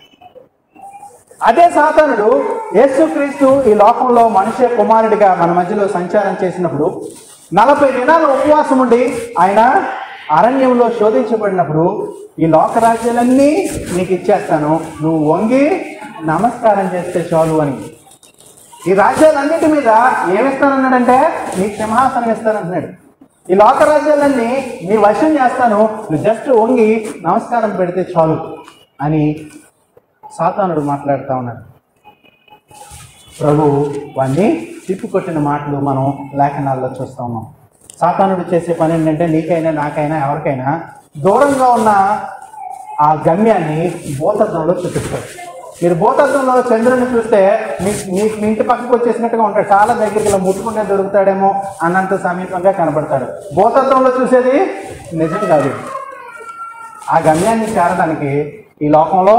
అదే సాతానుడు యేసుక్రీస్తు ఈ లోకంలో మనుష్య కుమారుడిగా మన మధ్యలో సంచారం చేసినప్పుడు నలభై దినాలు ఉపవాసం ఉండి ఆయన అరణ్యంలో శోధించబడినప్పుడు ఈ లోక రాజ్యాలన్నీ నీకు ఇచ్చేస్తాను నువ్వు వంగి నమస్కారం చేస్తే చాలు అని ఈ రాజ్యాలన్నిటి మీద ఏమిస్తానన్నాడంటే నీకు సింహాసనం ఇస్తానంటున్నాడు ఈ లోక రాజ్యాలన్నీ నీ వశం చేస్తాను నువ్వు జస్ట్ వంగి నమస్కారం పెడితే చాలు అని సాతానుడు మాట్లాడుతూ ఉన్నాడు ప్రభు వాడిని తిప్పికొట్టిన మాటలు మనం లేఖనాల్లో చూస్తూ ఉన్నాం సాతానుడు చేసే పని ఏంటంటే నీకైనా నాకైనా ఎవరికైనా దూరంగా ఉన్న ఆ గమ్యాన్ని భూతత్వంలో చూపిస్తాడు మీరు భూతత్వంలో చంద్రుని చూస్తే మీ మీ మీ ఇంటి పక్కకు వచ్చేసినట్టుగా ఉంటాడు చాలా దగ్గరికి ఇలా ముట్టుకుంటే దొరుకుతాడేమో అన్నంత సమీపంగా కనబడతాడు భూతత్వంలో చూసేది నిజం కాదు ఆ గమ్యాన్ని చేరడానికి ఈ లోకంలో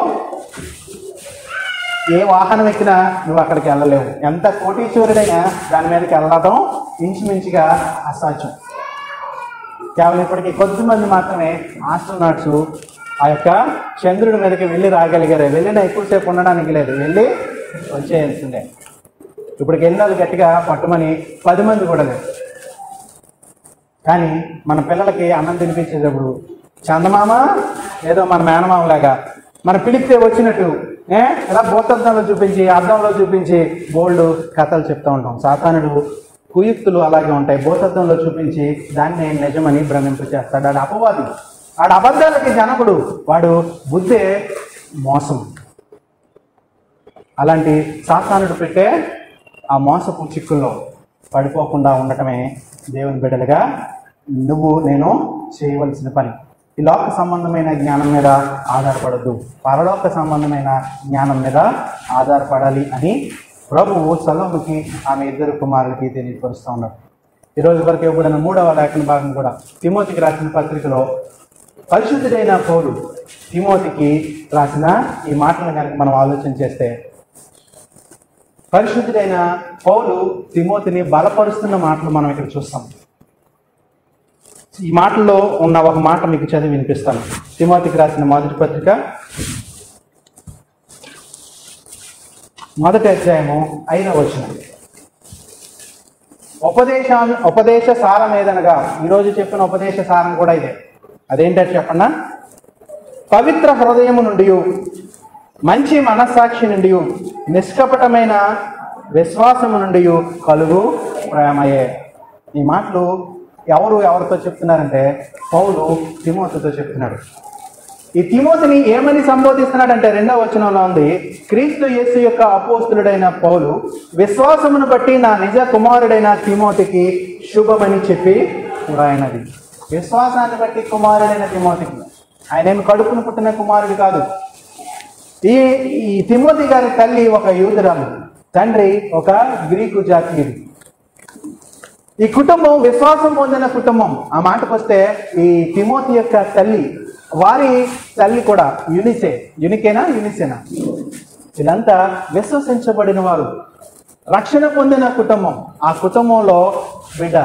ఏ వాహనం ఎక్కినా నువ్వు అక్కడికి వెళ్ళలేవు ఎంత కోటీశ్వరుడైనా దాని మీదకి వెళ్ళడం ఇంచుమించుగా అసాధ్యం కేవలం ఇప్పటికి కొద్ది మంది మాత్రమే ఆస్ట్రోనాట్స్ ఆ యొక్క చంద్రుడి మీదకి వెళ్ళి రాగలిగారు వెళ్ళినా ఎక్కువసేపు ఉండడానికి లేదు వెళ్ళి వచ్చేయాల్సిందే ఇప్పటికి వెళ్ళిన వాళ్ళు గట్టిగా పట్టుమని పది మంది కూడా లేదు కానీ మన పిల్లలకి అన్నం తినిపించేటప్పుడు చందమామ ఏదో మన మేనమామలాగా మన పిలిస్తే వచ్చినట్టు ఏ ఇలా భూతద్దంలో చూపించి అద్దంలో చూపించి బోల్డ్ కథలు చెప్తూ ఉంటాం సాతానుడు కుయుక్తులు అలాగే ఉంటాయి భూతత్వంలో చూపించి దాన్ని నిజమని భ్రమింపు చేస్తాడు ఆడు అపవాది ఆడు అబద్ధాలకి జనకుడు వాడు బుద్ధే మోసం అలాంటి సాతానుడు పెట్టే ఆ మోసపు చిక్కుల్లో పడిపోకుండా ఉండటమే దేవుని బిడ్డలుగా నువ్వు నేను చేయవలసిన పని ఈ లోక సంబంధమైన జ్ఞానం మీద ఆధారపడద్దు పరలోక సంబంధమైన జ్ఞానం మీద ఆధారపడాలి అని ప్రభువు సలోముకి ఆమె ఇద్దరు కుమారులకి తెలియపరుస్తూ ఉన్నారు ఈరోజు వరకు ఇవ్వబడిన మూడవ లేఖన భాగం కూడా తిమోతికి రాసిన పత్రికలో పరిశుద్ధుడైన పౌలు తిమోతికి రాసిన ఈ మాటలను కనుక మనం ఆలోచన చేస్తే పరిశుద్ధుడైన పౌలు తిమోతిని బలపరుస్తున్న మాటలు మనం ఇక్కడ చూస్తాం ఈ మాటల్లో ఉన్న ఒక మాట మీకు చదివి వినిపిస్తాను తిమోతికి రాసిన మొదటి పత్రిక మొదటి అధ్యాయము ఐదవ వచనం ఉపదేశా ఉపదేశ సారం ఏదనగా ఈరోజు చెప్పిన ఉపదేశ సారం కూడా ఇదే అదేంటో చెప్పండి పవిత్ర హృదయము నుండి మంచి మనస్సాక్షి నుండి నిష్కపటమైన విశ్వాసము నుండి కలుగు ప్రేమయే ఈ మాటలు ఎవరు ఎవరితో చెప్తున్నారంటే పౌలు తిమోతితో చెప్తున్నాడు ఈ తిమోతిని ఏమని సంబోధిస్తున్నాడంటే రెండవ వచనంలో ఉంది క్రీస్తు యేసు యొక్క అపోస్తులుడైన పౌలు విశ్వాసమును బట్టి నా నిజ కుమారుడైన తిమోతికి శుభమని చెప్పి రాయనది విశ్వాసాన్ని బట్టి కుమారుడైన తిమోతికి ఆయన ఏమి కడుపును పుట్టిన కుమారుడు కాదు ఈ ఈ తిమోతి గారి తల్లి ఒక యూదురాలు తండ్రి ఒక గ్రీకు జాతీయుడు ఈ కుటుంబం విశ్వాసం పొందిన కుటుంబం ఆ మాటకు వస్తే ఈ తిమోతి యొక్క తల్లి వారి తల్లి కూడా యునిసే యునికేనా యునిసేనా వీళ్ళంతా విశ్వసించబడిన వారు రక్షణ పొందిన కుటుంబం ఆ కుటుంబంలో బిడ్డ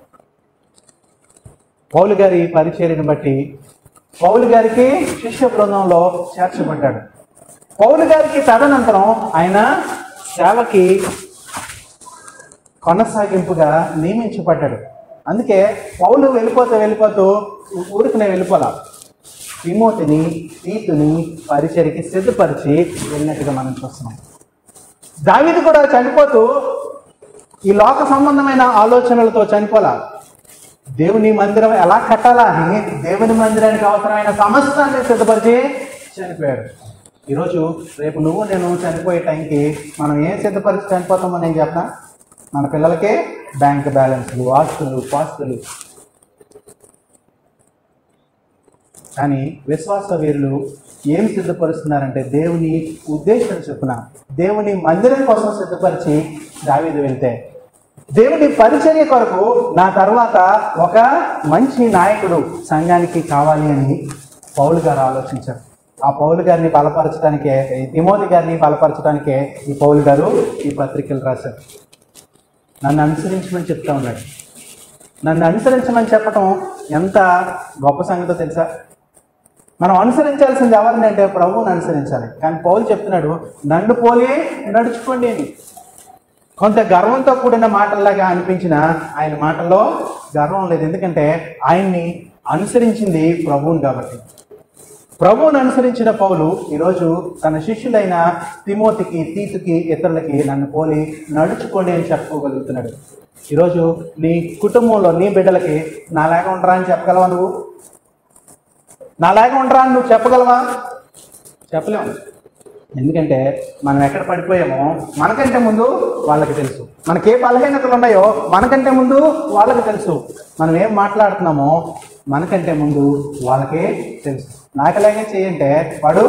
పౌలు గారి పరిచర్యను బట్టి పౌలు గారికి శిష్య బృందంలో చేర్చబడ్డాడు పౌలు గారికి తదనంతరం ఆయన సేవకి కొనసాగింపుగా నియమించబడ్డాడు అందుకే పౌలు వెళ్ళిపోతూ వెళ్ళిపోతూ ఊరికనే వెళ్ళిపోలా తిమోతిని తీతుని పరిచయకి సిద్ధపరిచి వెళ్ళినట్టుగా మనం చూస్తున్నాం దావీదు కూడా చనిపోతూ ఈ లోక సంబంధమైన ఆలోచనలతో చనిపోలా దేవుని మందిరం ఎలా కట్టాలా అని దేవుని మందిరానికి అవసరమైన సమస్తాన్ని సిద్ధపరిచి చనిపోయాడు ఈరోజు రేపు నువ్వు నేను చనిపోయే టైంకి మనం ఏం సిద్ధపరిచి చనిపోతామో నేను చెప్పనా మన పిల్లలకే బ్యాంక్ బ్యాలెన్స్లు ఆస్తులు పాస్తులు కానీ విశ్వాస వీరులు ఏం సిద్ధపరుస్తున్నారంటే దేవుని ఉద్దేశం చొప్పున దేవుని మందిరం కోసం సిద్ధపరిచి దావీదు వెళ్తే దేవుని పరిచర్య కొరకు నా తర్వాత ఒక మంచి నాయకుడు సంఘానికి కావాలి అని పౌలు గారు ఆలోచించారు ఆ పౌలు గారిని బలపరచడానికే ఈ తిమోతి గారిని బలపరచడానికే ఈ పౌలు గారు ఈ పత్రికలు రాశారు నన్ను అనుసరించమని చెప్తా ఉన్నాడు నన్ను అనుసరించమని చెప్పటం ఎంత గొప్ప సంగతో తెలుసా మనం అనుసరించాల్సింది ఎవరిని అంటే ప్రభువుని అనుసరించాలి కానీ పౌలు చెప్తున్నాడు నన్ను పోలి నడుచుకోండి అని కొంత గర్వంతో కూడిన మాటల్లాగా అనిపించిన ఆయన మాటల్లో గర్వం లేదు ఎందుకంటే ఆయన్ని అనుసరించింది ప్రభువుని కాబట్టి ప్రభువుని అనుసరించిన పౌలు ఈరోజు తన శిష్యులైన తిమోతికి తీతుకి ఇతరులకి నన్ను పోలి నడుచుకోండి అని చెప్పుకోగలుగుతున్నాడు ఈరోజు నీ కుటుంబంలో నీ బిడ్డలకి నాలాగా ఉండరా అని చెప్పగలవా నువ్వు నాలాగా ఉండరా అని నువ్వు చెప్పగలవా చెప్పలేము ఎందుకంటే మనం ఎక్కడ పడిపోయామో మనకంటే ముందు వాళ్ళకి తెలుసు మనకి ఏ బలహీనతలు ఉన్నాయో మనకంటే ముందు వాళ్ళకి తెలుసు మనం ఏం మాట్లాడుతున్నామో మనకంటే ముందు వాళ్ళకే తెలుసు నాకలాగే చేయంటే వాడు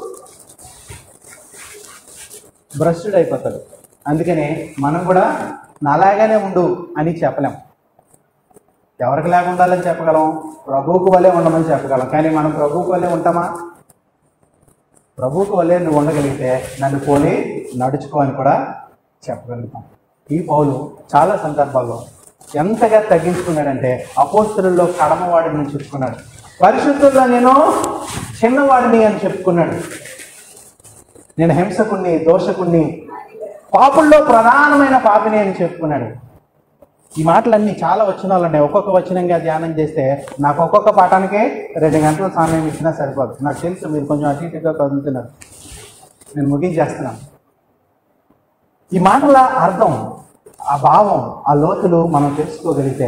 భ్రష్టుడు అయిపోతాడు అందుకనే మనం కూడా నాలాగానే ఉండు అని చెప్పలేం ఎవరికి లేకుండా ఉండాలని చెప్పగలం ప్రభువుకు వల్లే ఉండమని చెప్పగలం కానీ మనం ప్రభువుకు వల్లే ఉంటామా ప్రభువుకు వల్లే నువ్వు ఉండగలిగితే నన్ను పోలి నడుచుకో అని కూడా చెప్పగలుగుతాం ఈ పౌలు చాలా సందర్భాల్లో ఎంతగా తగ్గించుకున్నాడంటే అపోస్తులలో కడమవాడిని అని చెప్పుకున్నాడు పరిశుద్ధుల్లో నేను చిన్నవాడిని అని చెప్పుకున్నాడు నేను హింసకుణ్ణి దోషకుణ్ణి పాపుల్లో ప్రధానమైన పాపిని అని చెప్పుకున్నాడు ఈ మాటలన్నీ చాలా వచనాలు ఉన్నాయి ఒక్కొక్క వచనంగా ధ్యానం చేస్తే నాకు ఒక్కొక్క పాఠానికే రెండు గంటల సమయం ఇచ్చినా సరిపోదు నాకు తెలుసు మీరు కొంచెం అటు ఇటుగా కదులుతున్నారు నేను ముగించేస్తున్నాను ఈ మాటల అర్థం ఆ భావం ఆ లోతులు మనం తెలుసుకోగలిగితే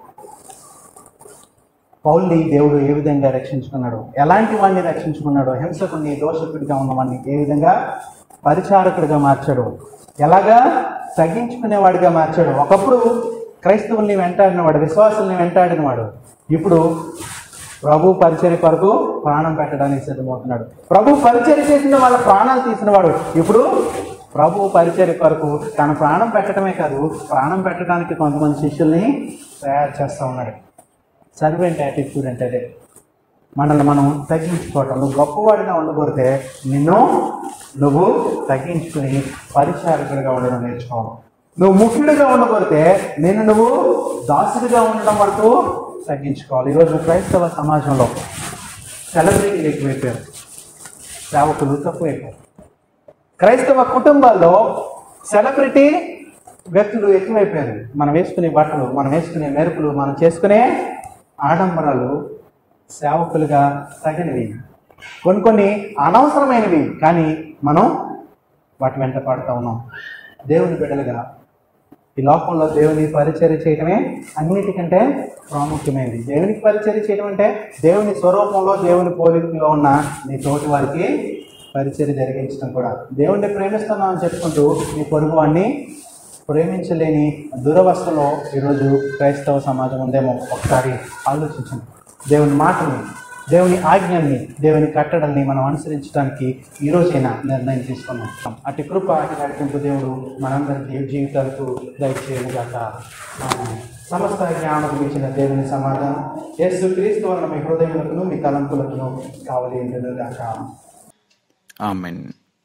పౌల్ని దేవుడు ఏ విధంగా రక్షించుకున్నాడు ఎలాంటి వాడిని రక్షించుకున్నాడు హింసకుడిని దోషకుడిగా ఉన్నవాడిని ఏ విధంగా పరిచారకుడిగా మార్చాడు ఎలాగా తగ్గించుకునేవాడిగా మార్చాడు ఒకప్పుడు క్రైస్తవుల్ని వెంటాడినవాడు విశ్వాసుల్ని వెంటాడినవాడు ఇప్పుడు ప్రభు పరిచర్య కొరకు ప్రాణం పెట్టడానికి సిద్ధమవుతున్నాడు ప్రభు పరిచర్య చేసిన వాళ్ళ ప్రాణాలు తీసినవాడు ఇప్పుడు ప్రభు పరిచర్య కొరకు తన ప్రాణం పెట్టడమే కాదు ప్రాణం పెట్టడానికి కొంతమంది శిష్యుల్ని తయారు చేస్తూ ఉన్నాడు సర్వెంట్ యాటిట్యూడ్ అంటే అదే మనల్ని మనం తగ్గించుకోవటం నువ్వు గొప్పవాడిగా ఉండకూడితే నిన్ను నువ్వు తగ్గించుకుని పరిచారకుడిగా ఉండడం నేర్చుకోవాలి నువ్వు ముఖ్యుడిగా ఉండకూడితే నిన్ను నువ్వు దాసుడిగా ఉండడం వరకు తగ్గించుకోవాలి ఈరోజు క్రైస్తవ సమాజంలో సెలబ్రిటీలు ఎక్కువైపోయారు సేవకులు తక్కువైపోయారు క్రైస్తవ కుటుంబాల్లో సెలబ్రిటీ వ్యక్తులు ఎక్కువైపోయారు మనం వేసుకునే బట్టలు మనం వేసుకునే మెరుపులు మనం చేసుకునే ఆడంబరాలు సేవకులుగా తగినవి కొన్ని కొన్ని అనవసరమైనవి కానీ మనం వాటి వెంట పడుతూ ఉన్నాం దేవుని బిడ్డలుగా ఈ లోకంలో దేవుని పరిచర్య చేయడమే అన్నిటికంటే ప్రాముఖ్యమైనది దేవునికి పరిచర్య చేయడం అంటే దేవుని స్వరూపంలో దేవుని పోలికలో ఉన్న నీ తోటి వారికి పరిచర్య జరిగించడం కూడా దేవుణ్ణి ప్రేమిస్తున్నాం అని చెప్పుకుంటూ నీ పొరుగు వాడిని ప్రేమించలేని దురవస్థలో ఈరోజు క్రైస్తవ సమాజం ఉందేమో ఒకసారి ఆలోచించండి దేవుని మాటని దేవుని ఆజ్ఞల్ని దేవుని కట్టడల్ని మనం అనుసరించడానికి ఈ రోజైనా నిర్ణయం తీసుకున్నాం అటు కృప అటు నడిపింపు దేవుడు మనందరి జీవితాలకు దయచేయను గాక ఆమేన్. సమస్త జ్ఞానం ఇచ్చిన దేవుని సమాధానం యేసు క్రీస్తు వలన మీ హృదయములకును మీ తలంపులకును కావలి గాక ఆమెన్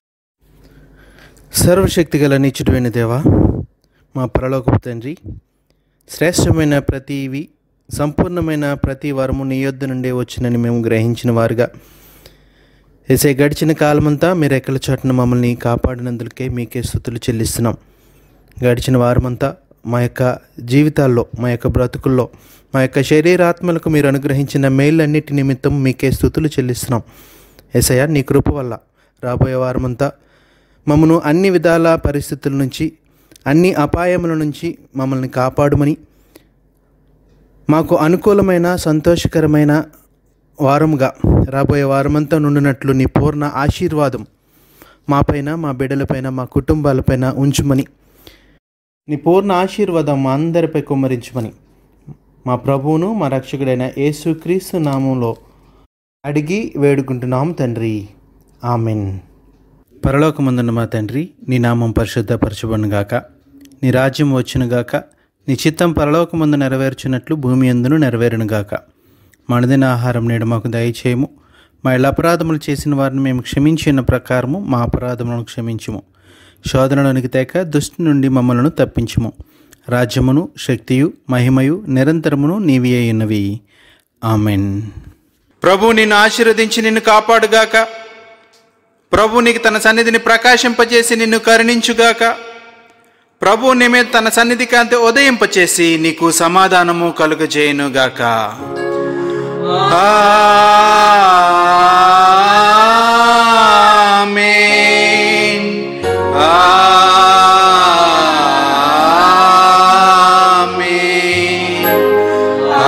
సర్వశక్తి గల నిత్యుడైన దేవా మా పరలోకపు తండ్రి శ్రేష్టమైన ప్రతివి సంపూర్ణమైన ప్రతి వరము నీ యొద్ద నుండే వచ్చినని మేము గ్రహించిన వారుగా ఏసే గడిచిన కాలమంతా మీరు ఎక్కల చాటున మమ్మల్ని కాపాడినందుకే మీకే స్థుతులు చెల్లిస్తున్నాం గడిచిన వారమంతా మా యొక్క జీవితాల్లో మా యొక్క బ్రతుకుల్లో మా యొక్క శరీరాత్మలకు మీరు అనుగ్రహించిన మేళ్ళన్నిటి నిమిత్తం మీకే స్థుతులు చెల్లిస్తున్నాం ఏసయ్య నీ కృప వల్ల రాబోయే వారమంతా మమ్మను అన్ని విధాల పరిస్థితుల నుంచి అన్ని అపాయముల నుంచి మమ్మల్ని కాపాడుమని మాకు అనుకూలమైన సంతోషకరమైన వారముగా రాబోయే వారమంతా నుండినట్లు నీ పూర్ణ ఆశీర్వాదం మాపైన మా బిడ్డలపైన మా కుటుంబాలపైన ఉంచుమని నీ పూర్ణ ఆశీర్వాదం మా అందరిపై కుమ్మరించమని మా ప్రభువును మా రక్షకుడైన యేసుక్రీస్తు నామంలో అడిగి వేడుకుంటున్నాం తండ్రి ఆమెన్ పరలోకమందున్న మా తండ్రి నీ నామం పరిశుద్ధపరచబడునుగాక నీ రాజ్యం వచ్చునుగాక నీ చిత్తం పరలోకమందు నెరవేర్చున్నట్లు భూమి ఎందును నెరవేరునుగాక మనదిన ఆహారం నేడు మాకు దయచేయము మా ఇళ్ళ అపరాధములు చేసిన వారిని మేము క్షమించిన ప్రకారము మా అపరాధములను క్షమించుము శోధనలోనికి తేక దుష్టి నుండి మమ్మలను తప్పించుము రాజ్యమును శక్తియు మహిమయు నిరంతరమును నీవి అయినవి ఆమెన్ ప్రభు నిన్ను ఆశీర్వదించి నిన్ను కాపాడుగాక ప్రభు నీకు తన సన్నిధిని ప్రకాశింపజేసి నిన్ను కరుణించుగాక ప్రభు నీ మీద తన సన్నిధి కాంతి ఉదయింపచేసి నీకు సమాధానము కలుగజేయునుగాక ఆమేన్. ఆమేన్.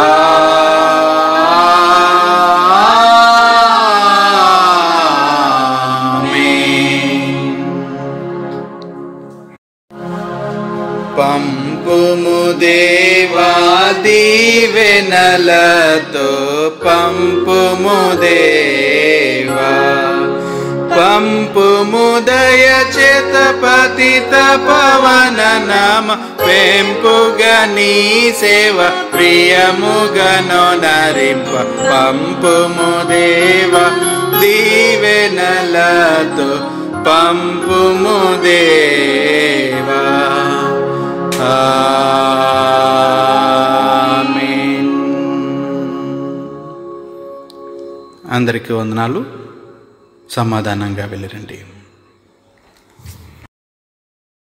ఆమేన్. పంపుము దేవా దీవెనలతో పంపుము దేవా పంపుము దయచేత పతిత పవన నామ పెంపుగా నీ సేవ ప్రియముగను నరింప పంపుము దేవా దీవెనలతో పంపుము దేవా ఆమేన్. అందరికీ వందనాలు సమాధానంగా వెళ్ళరండి